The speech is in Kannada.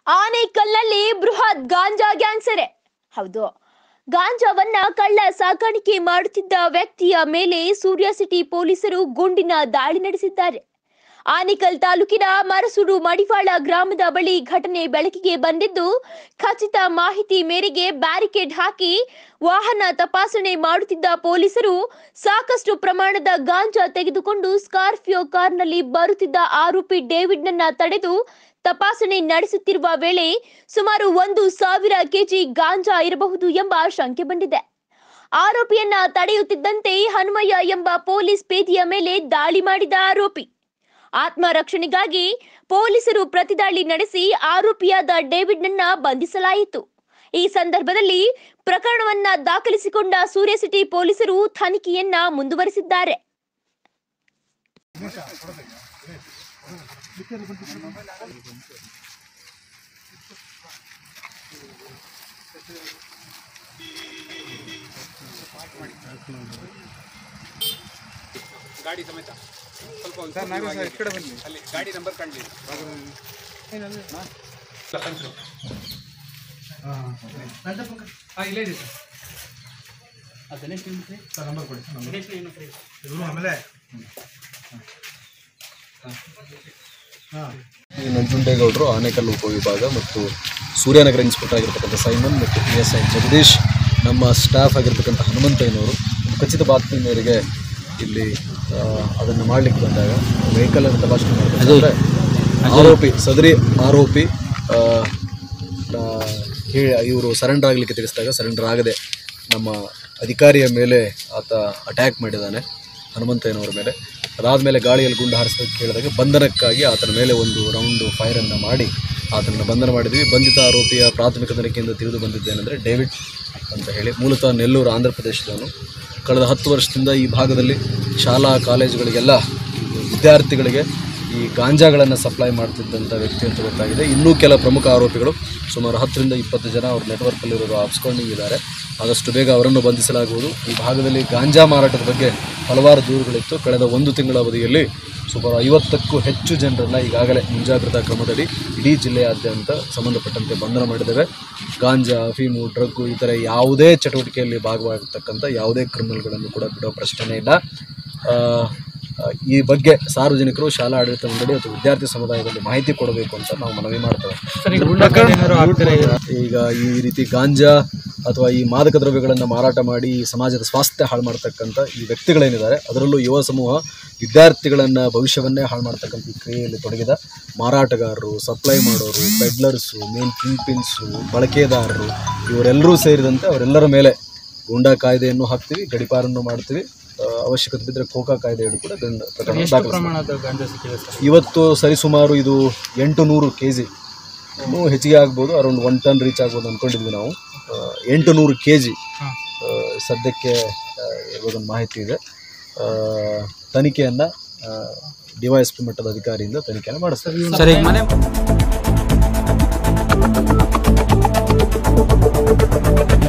ಆನೇಕಲ್ನಲ್ಲಿ ಬೃಹತ್ ಗಾಂಜಾ ಗ್ಯಾಂಗ್ ಸೆರೆ ಹೌದು ಗಾಂಜಾವನ್ನ ಕಳ್ಳ ಸಾಗಾಣಿಕೆ ಮಾಡುತ್ತಿದ್ದ ವ್ಯಕ್ತಿಯ ಮೇಲೆ ಸೂರ್ಯ ಸಿಟಿ ಪೊಲೀಸರು ಗುಂಡಿನ ದಾಳಿ ನಡೆಸಿದ್ದಾರೆ ಆನೇಕಲ್ ತಾಲೂಕಿನ ಮರಸೂರು ಮಡಿವಾಳ ಗ್ರಾಮದ ಬಳಿ ಘಟನೆ ಬೆಳಕಿಗೆ ಬಂದಿದ್ದು ಖಚಿತ ಮಾಹಿತಿ ಮೇರೆಗೆ ಬ್ಯಾರಿಕೇಡ್ ಹಾಕಿ ವಾಹನ ತಪಾಸಣೆ ಮಾಡುತ್ತಿದ್ದ ಪೊಲೀಸರು ಸಾಕಷ್ಟು ಪ್ರಮಾಣದ ಗಾಂಜಾ ತೆಗೆದುಕೊಂಡು ಸ್ಕಾರ್ಪಿಯೋ ಕಾರ್ನಲ್ಲಿ ಬರುತ್ತಿದ್ದ ಆರೋಪಿ ಡೇವಿಡ್ನನ್ನ ತಡೆದು ತಪಾಸಣೆ ನಡೆಸುತ್ತಿರುವ ವೇಳೆ ಸುಮಾರು ಒಂದು ಸಾವಿರ ಕೆಜಿ ಗಾಂಜಾ ಇರಬಹುದು ಎಂಬ ಶಂಕೆ ಬಂದಿದೆ ಆರೋಪಿಯನ್ನ ತಡೆಯುತ್ತಿದ್ದಂತೆ ಹನುಮಯ್ಯ ಎಂಬ ಪೊಲೀಸ್ ಪೇದೆಯ ಮೇಲೆ ದಾಳಿ ಮಾಡಿದ ಆರೋಪಿ ಆತ್ಮರಕ್ಷಣೆಗಾಗಿ ಪೊಲೀಸರು ಪ್ರತಿದಾಳಿ ನಡೆಸಿ ಆರೋಪಿಯಾದ ಡೇವಿಡ್ನನ್ನ ಬಂಧಿಸಲಾಯಿತು ಈ ಸಂದರ್ಭದಲ್ಲಿ ಪ್ರಕರಣವನ್ನ ದಾಖಲಿಸಿಕೊಂಡ ಸೂರ್ಯ ಸಿಟಿ ಪೊಲೀಸರು ತನಿಖೆಯನ್ನ ಮುಂದುವರಿಸಿದ್ದಾರೆ ಗಾಡಿ ಸಮೇತ ಸ್ವಲ್ಪ ಒಂದು ಸರ್ ನಾವೇ ಸರ್ ಈ ಕಡೆ ಬನ್ನಿ ಅಲ್ಲಿ ಗಾಡಿ ನಂಬರ್ ಕಾಣಲಿ ಹಾಂ ಇಲ್ಲೇ ಇದೆ ಸರ್ ಸರ್ ನಂಬರ್ ಕೊಡಿ ಸರ್ ನಂಬರ್ ಇವರು ಆಮೇಲೆ ಹಾಂ ಈ ನಂಜುಂಡೇಗೌಡರು ಆನೇಕಲ್ ಉಪವಿಭಾಗ ಮತ್ತು ಸೂರ್ಯನಗರ ಇನ್ಸ್ಪೆಕ್ಟರ್ ಆಗಿರ್ತಕ್ಕಂಥ ಸೈಮನ್ ಮತ್ತು ಪಿ ಎಸ್ ಐ ಜಗದೀಶ್ ನಮ್ಮ ಸ್ಟಾಫ್ ಆಗಿರ್ತಕ್ಕಂಥ ಹನುಮಂತಯ್ಯನವರು ಒಂದು ಖಚಿತ ಬಾತ್ಮಿ ಮೇರೆಗೆ ಇಲ್ಲಿ ಅದನ್ನು ಮಾಡಲಿಕ್ಕೆ ಬಂದಾಗ ವೆಹಿಕಲನ್ನು ತಪಾಸಣೆ ಮಾಡಬೇಕಾದ್ರೆ ಆರೋಪಿ ಸದರಿ ಆರೋಪಿ ಆ, ಆ, ಹೇ- ಇವರು ಸರೆಂಡರ್ ಆಗಲಿಕ್ಕೆ ತಿಳಿಸಿದಾಗ ಸರೆಂಡರ್ ಆಗದೆ ನಮ್ಮ ಅಧಿಕಾರಿಯ ಮೇಲೆ ಆತ ಅಟ್ಯಾಕ್ ಮಾಡಿದ್ದಾನೆ ಹನುಮಂತಯ್ಯನವರ ಮೇಲೆ ಅದಾದಮೇಲೆ ಗಾಳಿಯಲ್ಲಿ ಗುಂಡು ಹಾರಿಸೋದಕ್ಕೆ ಕೇಳಿದಾಗ ಬಂಧನಕ್ಕಾಗಿ ಆತನ ಮೇಲೆ ಒಂದು ರೌಂಡು ಫೈರನ್ನು ಮಾಡಿ ಆತನನ್ನು ಬಂಧನ ಮಾಡಿದ್ವಿ ಬಂಧಿತ ಆರೋಪಿಯ ಪ್ರಾಥಮಿಕ ತನಿಖೆಯಿಂದ ತಿಳಿದು ಬಂದಿದ್ದೇನೆಂದರೆ ಡೇವಿಡ್ ಅಂತ ಹೇಳಿ ಮೂಲತಃ ನೆಲ್ಲೂರು ಆಂಧ್ರ ಪ್ರದೇಶದವನು ಕಳೆದ ಹತ್ತು ವರ್ಷದಿಂದ ಈ ಭಾಗದಲ್ಲಿ ಶಾಲಾ ಕಾಲೇಜುಗಳಿಗೆಲ್ಲ ವಿದ್ಯಾರ್ಥಿಗಳಿಗೆ ಈ ಗಾಂಜಾಗಳನ್ನು ಸಪ್ಲೈ ಮಾಡ್ತಿದ್ದಂಥ ವ್ಯಕ್ತಿ ಅಂತ ಗೊತ್ತಾಗಿದೆ ಇನ್ನೂ ಕೆಲ ಪ್ರಮುಖ ಆರೋಪಿಗಳು ಸುಮಾರು ಹತ್ತರಿಂದ ಇಪ್ಪತ್ತು ಜನ ಅವ್ರ ನೆಟ್ವರ್ಕಲ್ಲಿರೋರು ಆಪ್ಸ್ಕೊಂಡಿಂಗ್ ಇದ್ದಾರೆ ಆದಷ್ಟು ಬೇಗ ಅವರನ್ನು ಬಂಧಿಸಲಾಗುವುದು ಈ ಭಾಗದಲ್ಲಿ ಗಾಂಜಾ ಮಾರಾಟದ ಬಗ್ಗೆ ಹಲವಾರು ದೂರುಗಳಿತ್ತು ಕಳೆದ ಒಂದು ತಿಂಗಳ ಅವಧಿಯಲ್ಲಿ ಸುಮಾರು ಐವತ್ತಕ್ಕೂ ಹೆಚ್ಚು ಜನರನ್ನು ಈಗಾಗಲೇ ಮುಂಜಾಗ್ರತಾ ಕ್ರಮದಡಿ ಇಡೀ ಜಿಲ್ಲೆಯಾದ್ಯಂತ ಸಂಬಂಧಪಟ್ಟಂತೆ ಬಂಧನ ಮಾಡಿದ್ದೇವೆ ಗಾಂಜಾ ಅಫೀಮು ಡ್ರಗ್ಗು ಈ ಥರ ಯಾವುದೇ ಚಟುವಟಿಕೆಯಲ್ಲಿ ಭಾಗವಾಗಿರ್ತಕ್ಕಂಥ ಯಾವುದೇ ಕ್ರಿಮಿನಲ್ಗಳನ್ನು ಕೂಡ ಬಿಡೋ ಪ್ರಶ್ನೆನೇ ಇಲ್ಲ ಆ, ಆ, ಈ ಬಗ್ಗೆ ಸಾರ್ವಜನಿಕರು ಶಾಲಾ ಆಡಳಿತ ಮಂಡಳಿ ಅಥವಾ ವಿದ್ಯಾರ್ಥಿ ಸಮುದಾಯದಲ್ಲಿ ಮಾಹಿತಿ ಕೊಡಬೇಕು ಅಂತ ನಾವು ಮನವಿ ಮಾಡ್ತೇವೆ ಈಗ ಈ ರೀತಿ ಗಾಂಜಾ ಅಥವಾ ಈ ಮಾದಕ ದ್ರವ್ಯಗಳನ್ನು ಮಾರಾಟ ಮಾಡಿ ಈ ಸಮಾಜದ ಸ್ವಾಸ್ಥ್ಯ ಹಾಳು ಮಾಡ್ತಕ್ಕಂಥ ಈ ವ್ಯಕ್ತಿಗಳೇನಿದ್ದಾರೆ ಅದರಲ್ಲೂ ಯುವ ಸಮೂಹ ವಿದ್ಯಾರ್ಥಿಗಳನ್ನು ಭವಿಷ್ಯವನ್ನೇ ಹಾಳು ಮಾಡ್ತಕ್ಕಂಥ ಈ ಕ್ರಿಯೆಯಲ್ಲಿ ತೊಡಗಿದ ಮಾರಾಟಗಾರರು ಸಪ್ಲೈ ಮಾಡೋರು ಪೆಡ್ಲರ್ಸು ಮೇನ್ ಕಿಂಗ್ ಪಿನ್ಸು ಬಳಕೆದಾರರು ಇವರೆಲ್ಲರೂ ಸೇರಿದಂತೆ ಅವರೆಲ್ಲರ ಮೇಲೆ ಗೂಂಡಾ ಕಾಯ್ದೆಯನ್ನು ಹಾಕ್ತೀವಿ ಗಡಿಪಾರನ್ನು ಮಾಡ್ತೀವಿ ಆ, ಅವಶ್ಯಕತೆ ಬಿದ್ದರೆ ಕೋಕಾ ಕಾಯ್ದೆಯಡಿ ಕೂಡ ದಂಡ ಪ್ರಕರಣ ದಾಖಲಿಸ್ತೀವಿ. ಇವತ್ತು ಸರಿಸುಮಾರು ಇದು ಎಂಟು ನೂರು ಕೆ ಜಿ ಇನ್ನೂ ಹೆಚ್ಚಿಗೆ ಆಗ್ಬೋದು ಅರೌಂಡ್ ಒನ್ ಟನ್ ರೀಚ್ ಆಗ್ಬೋದು ಅಂದ್ಕೊಂಡಿದ್ವಿ ನಾವು ಆ, ಎಂಟು ನೂರು ಕೆ ಜಿ ಸದ್ಯಕ್ಕೆ ಆ, ಇರೋದೊಂದು ಮಾಹಿತಿ ಇದೆ ಆ, ತನಿಖೆಯನ್ನು ಡಿ ವೈ ಎಸ್ ಪಿ ಮಟ್ಟದ ಅಧಿಕಾರಿಯಿಂದ ತನಿಖೆಯನ್ನು ಮಾಡಿಸ್ತಾರೆ ಸರ್ ಈಗ ಮನೆ